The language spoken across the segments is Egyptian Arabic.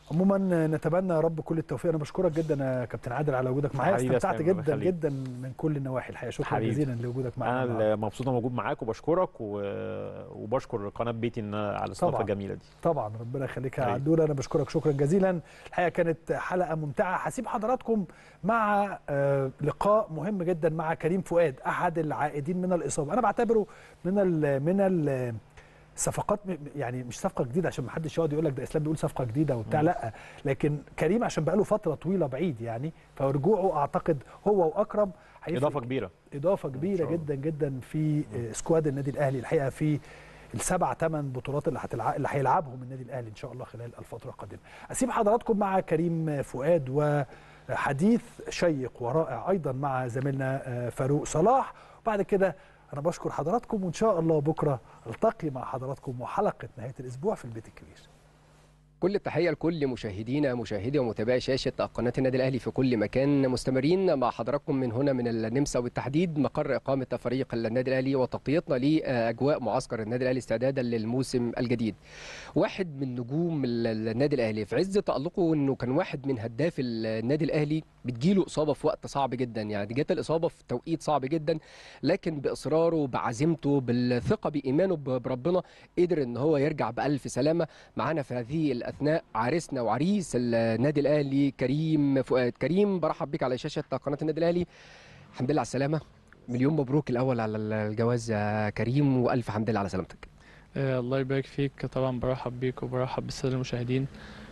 عموما نتمنى يا رب كل التوفيق انا بشكرك جدا يا كابتن عادل على وجودك معايا حبيبي يا استمتعت اسلام، الله جدا يخليك. جدا من كل النواحي الحقيقه شكرا حبيبي. جزيلا لوجودك معانا انا النهاردة. اللي مبسوط إن أنا موجود معاك وبشكرك و... وبشكر قناه بيتي إن على الاستضافه طبعاً. الجميله دي طبعا ربنا يخليك يا حبيبي. عدول انا بشكرك شكرا جزيلا الحقيقه كانت حلقه ممتعه هسيب حضراتكم مع آه، لقاء مهم جدا مع كريم فؤاد احد العائدين من الاصابه انا بعتبره من ال من ال صفقات م- يعني مش صفقه جديده عشان ما حدش يقعد يقول لك ده اسلام بيقول صفقه جديده وبتاع لا لكن كريم عشان بقاله فتره طويله بعيد يعني فرجوعه اعتقد هو واكرم هيفرق اضافه كبيره اضافه كبيره شاء الله. جدا جدا في آه، سكواد النادي الاهلي الحقيقه في السبع ثمان بطولات اللي هتلع... اللي هيلعبهم النادي الاهلي ان شاء الله خلال الفتره القادمه. اسيب حضراتكم مع كريم فؤاد وحديث شيق ورائع ايضا مع زميلنا آه، فاروق صلاح وبعد كده انا بشكر حضراتكم وان شاء الله بكره التقي مع حضراتكم وحلقه نهايه الاسبوع في البيت الكبير. كل التحية لكل مشاهدينا مشاهدي ومتابعي شاشة قناة النادي الأهلي في كل مكان مستمرين مع حضراتكم من هنا من النمسا وبالتحديد مقر إقامة فريق النادي الأهلي وتغطيتنا لأجواء معسكر النادي الأهلي استعدادا للموسم الجديد واحد من نجوم ال- النادي الأهلي في عز تألقه أنه كان واحد من هداف النادي الأهلي بتجيله إصابة في وقت صعب جدا يعني جت الإصابة في توقيت صعب جدا لكن بإصراره بعزيمته بالثقة بإيمانه ب- بربنا قدر ان هو يرجع بألف سلامة معانا في هذه الأثناء عريسنا وعريس النادي الأهلي كريم فؤاد كريم برحب بك على شاشة قناة النادي الأهلي الحمد لله على السلامة مليون مبروك الأول على الجواز يا كريم وألف حمد لله على سلامتك آه، الله يبارك فيك طبعا برحب بيك وبرحب بالساده المشاهدين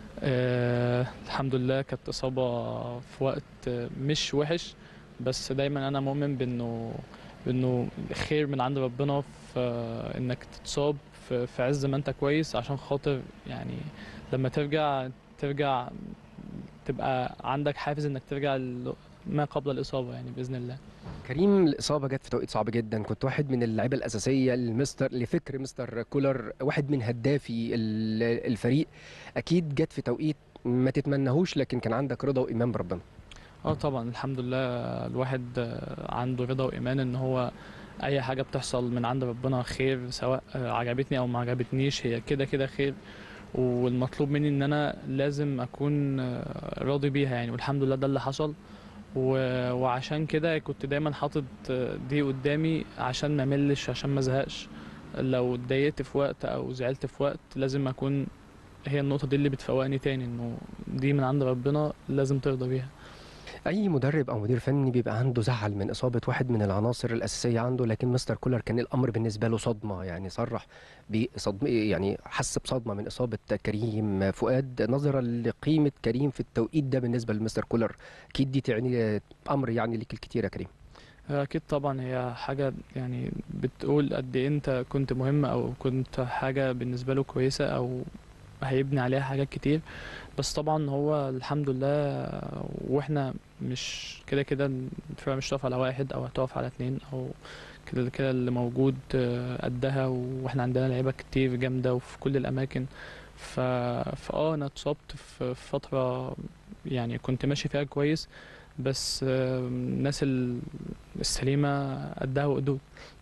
آه الحمد لله كانت اصابه في وقت آه، مش وحش بس دايما انا مؤمن بانه بانه خير من عند ربنا في آه، انك تتصاب في, في عز ما انت كويس عشان خاطر يعني لما ترجع ترجع تبقى عندك حافز انك ترجع ل- ما قبل الاصابه يعني باذن الله كريم الإصابة جت في توقيت صعب جدا كنت واحد من اللعيبة الأساسية لمستر لفكر مستر كولر واحد من هدافي ال- الفريق أكيد جت في توقيت ما تتمنهوش لكن كان عندك رضا وإيمان بربنا اه طبعا الحمد لله الواحد آه، عنده رضا وايمان ان هو اي حاجه بتحصل من عند ربنا خير سواء آه، عجبتني او ما عجبتنيش هي كده كده خير والمطلوب مني ان انا لازم اكون آه، راضي بيها يعني والحمد لله ده اللي حصل و- وعشان كده كنت دايما حاطط آه، دي قدامي عشان ما ملش عشان ما ازهقش لو اتضايقت في وقت او زعلت في وقت لازم اكون هي النقطه دي اللي بتفوقني تاني انه دي من عند ربنا لازم ترضى بيها اي مدرب او مدير فني بيبقى عنده زعل من اصابه واحد من العناصر الاساسيه عنده لكن مستر كولر كان الامر بالنسبه له صدمه يعني صرح بصدمه يعني حس بصدمه من اصابه كريم فؤاد نظرا لقيمه كريم في التوقيت ده بالنسبه لمستر كولر اكيد دي تعني امر يعني ليك الكتير يا كريم أكيد طبعا هي حاجة يعني بتقول قد إيه أنت كنت مهم أو كنت حاجة بالنسبة له كويسة أو هيبني عليها حاجات كتير بس طبعا هو الحمد لله واحنا مش كده كده الفرقة مش هتقف على واحد أو هتقف على اتنين أو كده كده اللي موجود آه، قدها واحنا عندنا لعيبة كتير جامدة وفي كل الأماكن ف... فاه أنا اتصبت في في فترة يعني كنت ماشي فيها كويس بس آه، الناس ال- السليمة قدها وقدود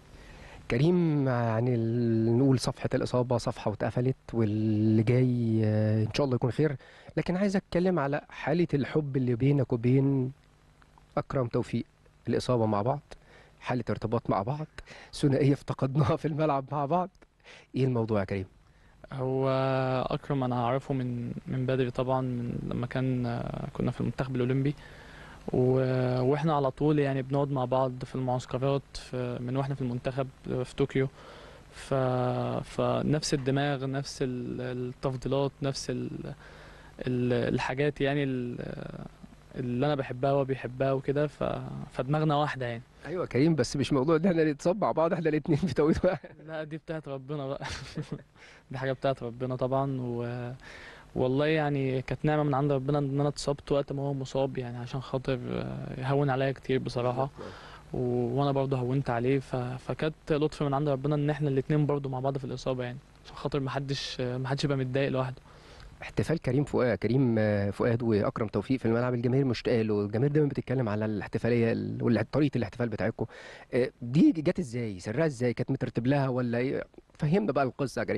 كريم يعني ال- نقول صفحة الإصابة صفحة واتقفلت واللي جاي آه، إن شاء الله يكون خير لكن عايز أتكلم على حالة الحب اللي بينك وبين أكرم توفيق الإصابة مع بعض حالة ارتباط مع بعض ثنائية افتقدناها في الملعب مع بعض إيه الموضوع يا كريم؟ هو أكرم أنا أعرفه من من بدري طبعا من لما كان آه، كنا في المنتخب الأولمبي و- واحنا على طول يعني بنقعد مع بعض في المعسكرات في من واحنا في المنتخب في طوكيو ف... فنفس الدماغ نفس ال- التفضيلات نفس ال... ال- الحاجات يعني ال- اللي انا بحبها وهو بيحبها وكده ف... فدماغنا واحده يعني أيوة كريم بس مش موضوع إن إحنا نتصاب مع بعض إحنا الاتنين في توقيت واحد لا دي بتاعت ربنا بقى دي حاجة بتاعت ربنا طبعا و... والله يعني كانت نعمة من عند ربنا ان انا اتصبت وقت ما هو مصاب يعني عشان خاطر آه، يهون عليا كتير بصراحة و... وانا برضه هونت عليه ف... فكانت لطف من عند ربنا ان احنا الاتنين برضه مع بعض في الإصابة يعني عشان خاطر محدش محدش يبقى متضايق لوحده احتفال كريم فؤاد كريم آه، فؤاد واكرم توفيق في الملعب الجماهير مشتاقه له الجماهير دايما بتتكلم على الاحتفاليه ال- ولا طريقه الاحتفال بتاعتكم آه، دي جت ازاي سرها ازاي كانت مترتب لها ولا ايه فهمنا بقى القصه يا كريم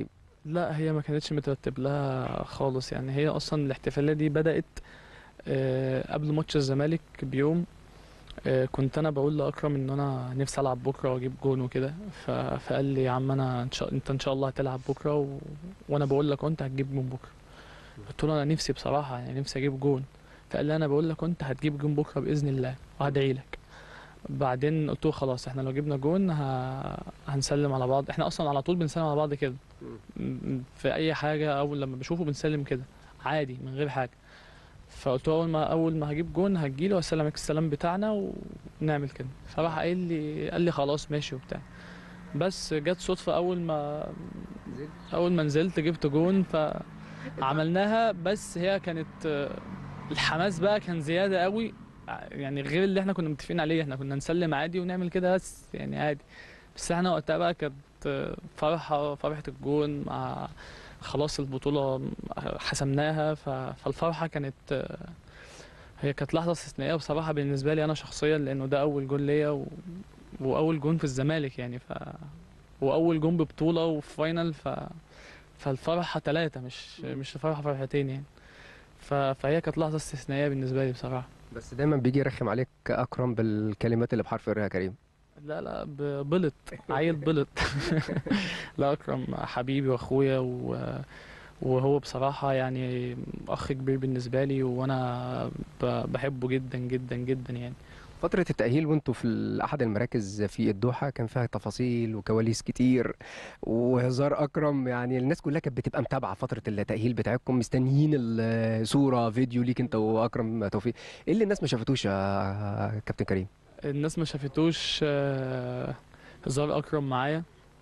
لا هي ما كانتش مترتب لها خالص يعني هي اصلا الاحتفاليه دي بدات آه، قبل ماتش الزمالك بيوم آه، كنت انا بقول لاكرم ان انا نفسي العب بكره واجيب جون وكده ف- فقال لي يا عم انا إن شاء... انت ان شاء الله هتلعب بكره و... وانا بقول لك انت هتجيب جون بكره قلت له انا نفسي بصراحه يعني نفسي اجيب جون فقال لي انا بقول لك انت هتجيب جون بكره باذن الله وهدعي لك بعدين قلت له خلاص احنا لو جبنا جون ه... هنسلم على بعض احنا اصلا على طول بنسلم على بعض كده م- في اي حاجه اول لما بشوفه بنسلم كده عادي من غير حاجه فقلت له اول ما اول ما هجيب جون هجيله واسلم عليك السلام بتاعنا ونعمل كده فراح قايل لي قال لي خلاص ماشي وبتاع بس جت صدفه اول ما اول ما نزلت جبت جون فعملناها بس هي كانت آه، الحماس بقى كان زياده قوي يعني غير اللي احنا كنا متفقين عليه احنا كنا نسلم عادي ونعمل كده بس يعني عادي بس احنا وقتها بقى كانت آه، فرحه فرحه الجون مع خلاص البطوله حسمناها ف- فالفرحه كانت آه، هي كانت لحظه استثنائيه بصراحه بالنسبه لي انا شخصيا لانه ده اول جون ليا و... واول جون في الزمالك يعني ف واول جون ببطوله وفي فاينل ف فالفرحه ثلاثه مش مش فرحه فرحتين يعني ف... فهي كانت لحظه استثنائيه بالنسبه لي بصراحه بس دايما بيجي يرخم عليك اكرم بالكلمات اللي بحرف الر يا كريم لا لا ب- بلط عيل بلط لا اكرم حبيبي واخويا و... وهو بصراحة يعني أخ كبير بالنسبة لي وأنا ب- بحبه جدا جدا جدا يعني فترة التأهيل وانتوا في أحد المراكز في الدوحة كان فيها تفاصيل وكواليس كتير وهزار أكرم يعني الناس كلها كانت بتبقى متابعة فترة التأهيل بتاعتكم مستنيين الصورة فيديو ليك انت وأكرم توفيق ايه اللي الناس ما شافتوش يا كابتن كريم؟ الناس ما شافتوش آه، هزار أكرم معايا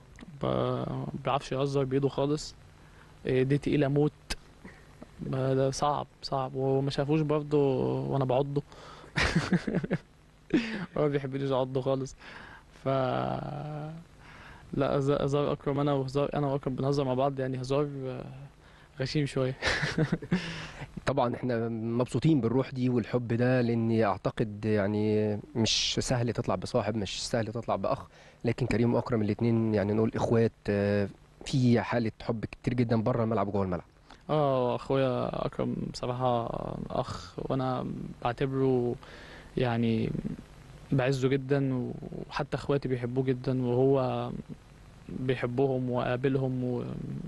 ب- بيعرفش يهزر بإيده خالص آه، دي تقيلة موت ب- ده صعب صعب وما شافوش برضه وأنا بعضه هو ما بيحبنيش أعضه خالص ف لا هزار هزار أكرم أنا وهزار أنا وأكرم بنهزر مع بعض يعني هزار آه، غشيم شوية طبعا احنا مبسوطين بالروح دي والحب ده لاني اعتقد يعني مش سهل تطلع بصاحب مش سهل تطلع باخ لكن كريم واكرم الاتنين يعني نقول اخوات آه، في حالة حب كتير جدا بره الملعب وجوه الملعب اه اخويا اكرم بصراحة اخ وانا بعتبره يعني بعزه جدا وحتى اخواتي بيحبوه جدا وهو بيحبهم وقابلهم و...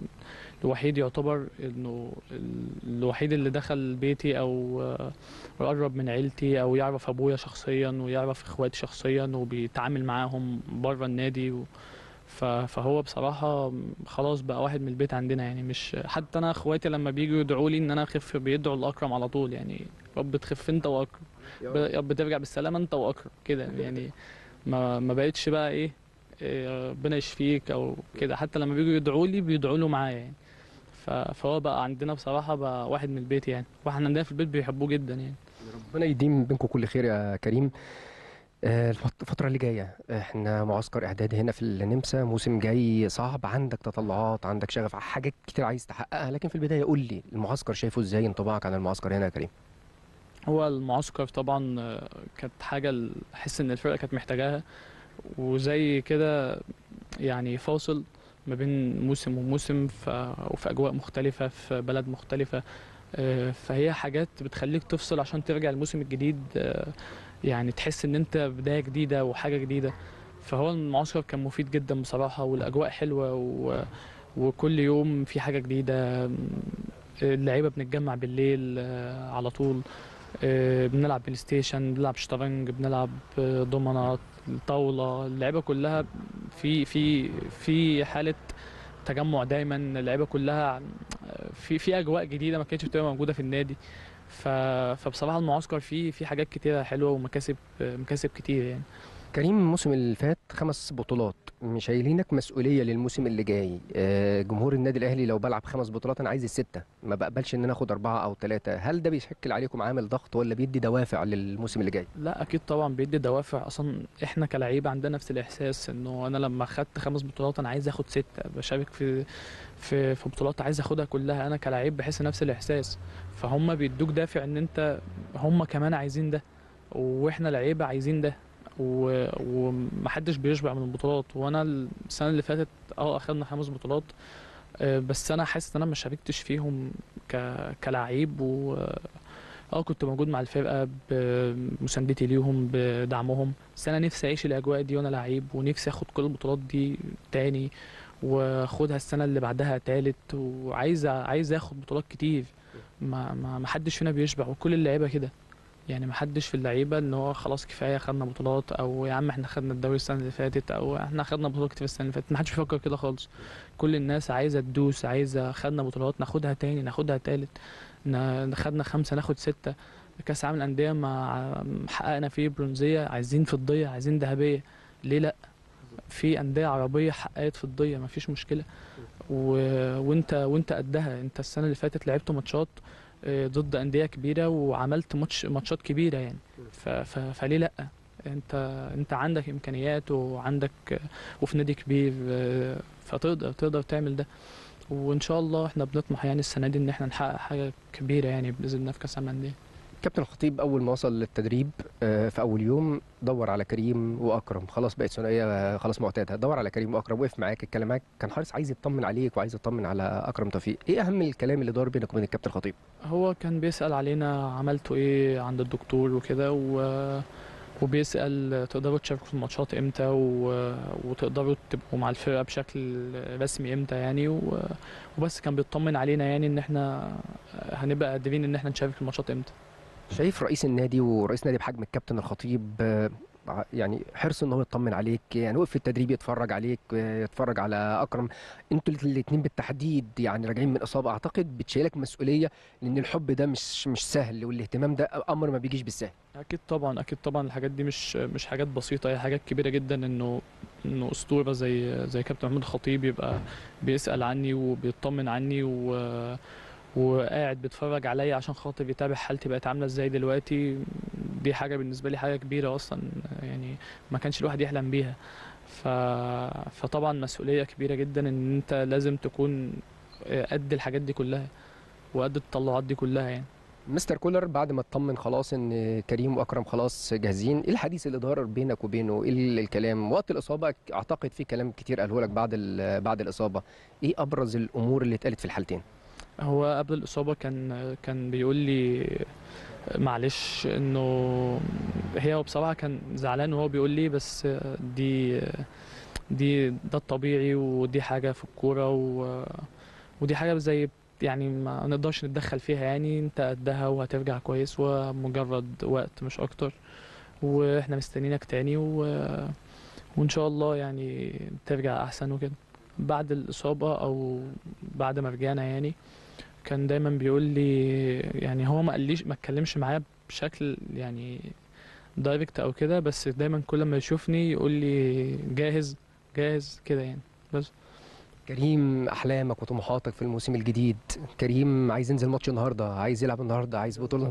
الوحيد يعتبر انه ال- الوحيد اللي دخل بيتي او آه، قرب من عيلتي او يعرف ابويا شخصيا ويعرف اخواتي شخصيا وبيتعامل معاهم بره النادي و... ف... فهو بصراحة خلاص بقى واحد من البيت عندنا يعني مش حتى انا اخواتي لما بييجوا يدعوا لي ان انا اخف بيدعوا لاكرم على طول يعني رب تخف انت واكرم ب- يا رب ترجع بالسلامة انت واكرم كده يعني ما ما بقتش بقى ايه إيه، ربنا يشفيك او كده حتى لما بييجوا يدعوا لي بيدعوا له معايا يعني ف- فهو بقى عندنا بصراحة بقى واحد من البيت يعني واحنا عندنا في البيت بيحبوه جدا يعني ربنا يديم بينكم كل خير يا كريم آه، الفت- الفترة اللي جاية احنا معسكر اعداد هنا في النمسا موسم جاي صعب عندك تطلعات عندك شغف حاجات كتير عايز تحققها لكن في البداية قول لي المعسكر شايفه ازاي انطباعك عن المعسكر هنا يا كريم هو المعسكر طبعا آه، كانت حاجة ال- أحس إن الفرقة كانت محتاجاها وزي كده يعني فاصل ما بين موسم وموسم ف... وفي أجواء مختلفة في بلد مختلفة آه، فهي حاجات بتخليك تفصل عشان ترجع الموسم الجديد آه، يعني تحس إن أنت بداية جديدة وحاجة جديدة فهو المعسكر كان مفيد جدا بصراحة والأجواء حلوة و... وكل يوم في حاجة جديدة اللعيبة بنتجمع بالليل آه، على طول آه، بنلعب بلاي ستيشن بنلعب شطرنج بنلعب آه، دومنات طاولة اللعيبة كلها في في في حالة تجمع دايما اللعيبة كلها آه، في في أجواء جديدة ما كانتش بتبقى موجودة في النادي ف فبصراحة المعسكر فيه في حاجات كتيرة حلوة ومكاسب آه، مكاسب كتير يعني كريم الموسم اللي فات خمس بطولات مش شايلينك مسؤوليه للموسم اللي جاي آه، جمهور النادي الاهلي لو بلعب خمس بطولات انا عايز السته ما بقبلش ان انا اخد اربعه او ثلاثه هل ده بيشكل عليكم عامل ضغط ولا بيدي دوافع للموسم اللي جاي لا اكيد طبعا بيدي دوافع اصلا احنا كلاعيبه عندنا نفس الاحساس انه انا لما خدت خمس بطولات انا عايز اخد سته بشارك في في في بطولات عايز اخدها كلها انا كلاعب بحس نفس الاحساس فهم بيدوك دافع ان انت هم كمان عايزين ده واحنا لعيبه عايزين ده و- ومحدش بيشبع من البطولات وانا السنه اللي فاتت اه اخدنا خمس بطولات آه، بس انا حاسس ان انا ما شاركتش فيهم ك... كلاعب و اه كنت موجود مع الفرقه بمساندتي ليهم بدعمهم بس انا نفسي اعيش الاجواء دي وانا لعيب ونفسي اخد كل البطولات دي تاني واخدها السنه اللي بعدها تالت وعايز عايز اخد بطولات كتير ما ما ما حدش فينا بيشبع وكل اللعيبه كده يعني ما حدش في اللعيبه ان هو خلاص كفايه خدنا بطولات او يا عم احنا خدنا الدوري السنه اللي فاتت او احنا خدنا بطولات كتير السنه اللي فاتت ما حدش بيفكر كده خالص كل الناس عايزه تدوس عايزه خدنا بطولات ناخدها تاني ناخدها تالت ن- خدنا خمسه ناخد سته كاس عالم الانديه ما حققنا فيه برونزيه عايزين فضيه عايزين ذهبيه ليه لا في انديه عربيه حققت فضيه ما فيش مشكله و... وانت وانت قدها انت السنه اللي فاتت لعبت ماتشات آه، ضد انديه كبيره وعملت ماتش ماتشات كبيره يعني ف... ف... فليه لا انت انت عندك امكانيات وعندك وفي نادي كبير آه، فتقدر تقدر تعمل ده وان شاء الله احنا بنطمح يعني السنه دي ان احنا نحقق حاجه كبيره يعني باذن الله في كاس العالم للانديه كابتن الخطيب اول ما وصل للتدريب آه، في اول يوم دور على كريم واكرم خلاص بقت ثنائيه آه، خلاص معتاده دور على كريم واكرم وقف معاك اتكلم معاك كان حارس عايز يطمن عليك وعايز يطمن على اكرم توفيق ايه اهم الكلام اللي دار بينك وبين الكابتن الخطيب هو كان بيسأل علينا عملتوا ايه عند الدكتور وكده و... وبيسأل تقدروا تشاركوا في الماتشات امتى و... وتقدروا تبقوا مع الفرقة بشكل رسمي امتى يعني و... وبس كان بيطمن علينا يعني ان احنا هنبقى قادرين ان احنا نشارك في الماتشات امتى شايف رئيس النادي ورئيس نادي بحجم الكابتن الخطيب آه، ع- يعني حرص ان هو يطمن عليك يعني وقف في التدريب يتفرج عليك آه، يتفرج على اكرم انتوا الاثنين بالتحديد يعني راجعين من اصابه اعتقد بتشيلك مسؤوليه لان الحب ده مش مش سهل والاهتمام ده امر ما بيجيش بالسهل اكيد طبعا اكيد طبعا الحاجات دي مش مش حاجات بسيطه هي حاجات كبيره جدا انه انه اسطوره زي زي كابتن محمود الخطيب يبقى بيسال عني وبيطمن عني و وقاعد بيتفرج عليا عشان خاطر يتابع حالتي بقت عامله ازاي دلوقتي دي حاجه بالنسبه لي حاجه كبيره اصلا يعني ما كانش الواحد يحلم بيها ف... فطبعا مسؤوليه كبيره جدا ان انت لازم تكون قد الحاجات دي كلها وقد التطلعات دي كلها يعني مستر كولر بعد ما اطمن خلاص ان كريم واكرم خلاص جاهزين ايه الحديث اللي دار بينك وبينه ايه ال- الكلام وقت الاصابه اعتقد في كلام كتير قاله لك بعد ال- بعد الاصابه ايه ابرز الامور اللي اتقالت في الحالتين هو قبل الإصابة كان كان بيقول لي معلش إنه هي هو بصراحة كان زعلان وهو بيقول لي بس دي دي ده الطبيعي ودي حاجة في الكورة و ودي حاجة زي يعني ما نقدرش نتدخل فيها يعني انت قدها وهترجع كويس ومجرد وقت مش اكتر واحنا مستنيينك تاني و... وان شاء الله يعني ترجع احسن وكده بعد الاصابة او بعد ما رجعنا يعني كان دايما بيقول لي يعني هو ما قاليش ما اتكلمش معايا بشكل يعني دايركت او كده بس دايما كل ما يشوفني يقول لي جاهز جاهز كده يعني بس كريم احلامك وطموحاتك في الموسم الجديد كريم عايز ينزل ماتش النهارده عايز يلعب النهارده عايز بطوله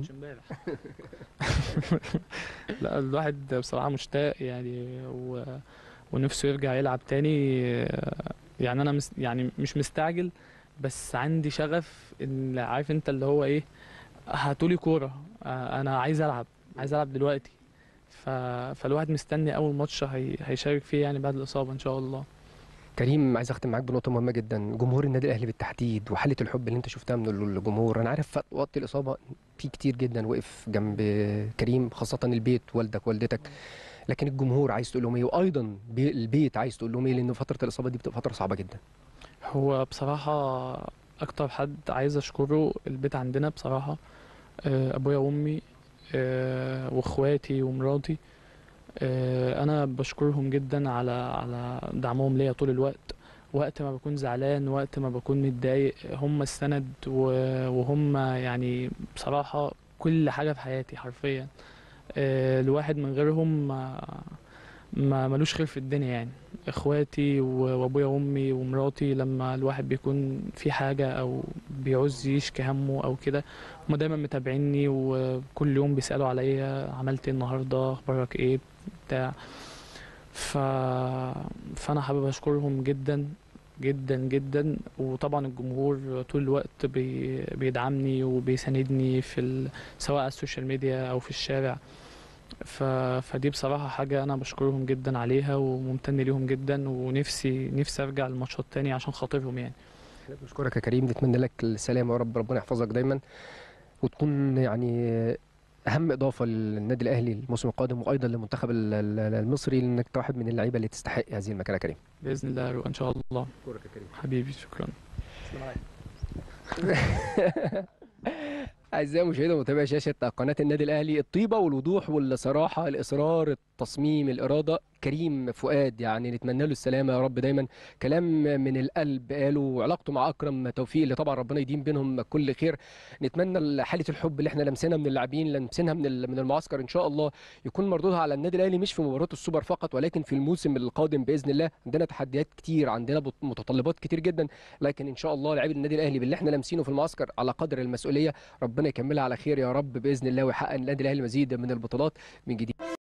لا الواحد بصراحة مشتاق يعني و... ونفسه يرجع يلعب تاني يعني انا مس... يعني مش مستعجل بس عندي شغف ان عارف انت اللي هو ايه هاتولي كورة آه، انا عايز العب عايز العب دلوقتي ف... فالواحد مستني اول ماتش هي... هيشارك فيه يعني بعد الاصابة ان شاء الله كريم عايز اختم معاك بنقطه مهمه جدا جمهور النادي الاهلي بالتحديد وحاله الحب اللي انت شفتها من الجمهور انا عارف وقت الاصابه في كتير جدا وقف جنب كريم خاصه البيت والدك والدتك لكن الجمهور عايز تقول لهم ايه وايضا بي- البيت عايز تقول لهم ايه لان فتره الاصابه دي بتبقى فتره صعبه جدا هو بصراحة أكتر حد عايز أشكره البيت عندنا بصراحة آه، أبويا وأمي آه، وإخواتي ومراتي آه، أنا بشكرهم جدا على على دعمهم ليا طول الوقت وقت ما بكون زعلان وقت ما بكون متضايق هم السند و- وهم يعني بصراحة كل حاجة في حياتي حرفيا آه، الواحد من غيرهم ما ما ملوش خير في الدنيا يعني اخواتي و- وابويا وامي ومراتي لما الواحد بيكون في حاجه او بيعوز يشكي همه او كده هما دايما متابعيني وكل يوم بيسالوا عليا عملت ايه النهارده اخبارك ايه بتاع ف... فانا حابب اشكرهم جدا جدا جدا وطبعا الجمهور طول الوقت بي... بيدعمني وبيساندني في ال... سواء على السوشيال ميديا او في الشارع ف... فدي بصراحة حاجة أنا بشكرهم جدا عليها وممتن ليهم جدا ونفسي نفسي أرجع الماتشات تاني عشان خاطرهم يعني بشكرك يا كريم نتمنى لك السلامه يا رب ربنا يحفظك دايما وتكون يعني اهم اضافه للنادي الاهلي الموسم القادم وايضا للمنتخب ال- ال- المصري لانك أنت واحد من اللعيبه اللي تستحق هذه المكانه يا كريم باذن الله يا رو ان شاء الله بشكرك يا كريم حبيبي شكرا أعزائي المشاهدين ومتابعي شاشة قناة النادي الأهلي الطيبة والوضوح والصراحة الإصرار التصميم الإرادة كريم فؤاد يعني نتمنى له السلامة يا رب دايما كلام من القلب قاله وعلاقته مع أكرم توفيق اللي طبعا ربنا يديم بينهم كل خير نتمنى حالة الحب اللي احنا لمسنا من اللاعبين لمسناها من ال- من المعسكر إن شاء الله يكون مردودها على النادي الأهلي مش في مباراة السوبر فقط ولكن في الموسم القادم بإذن الله عندنا تحديات كتير عندنا بط- متطلبات كتير جدا لكن إن شاء الله لاعبي النادي الأهلي باللي احنا لامسينه في المعسكر على قدر المسؤولية ربنا يكملها على خير يا رب باذن الله ويحقق النادي الاهلي مزيد من البطولات من جديد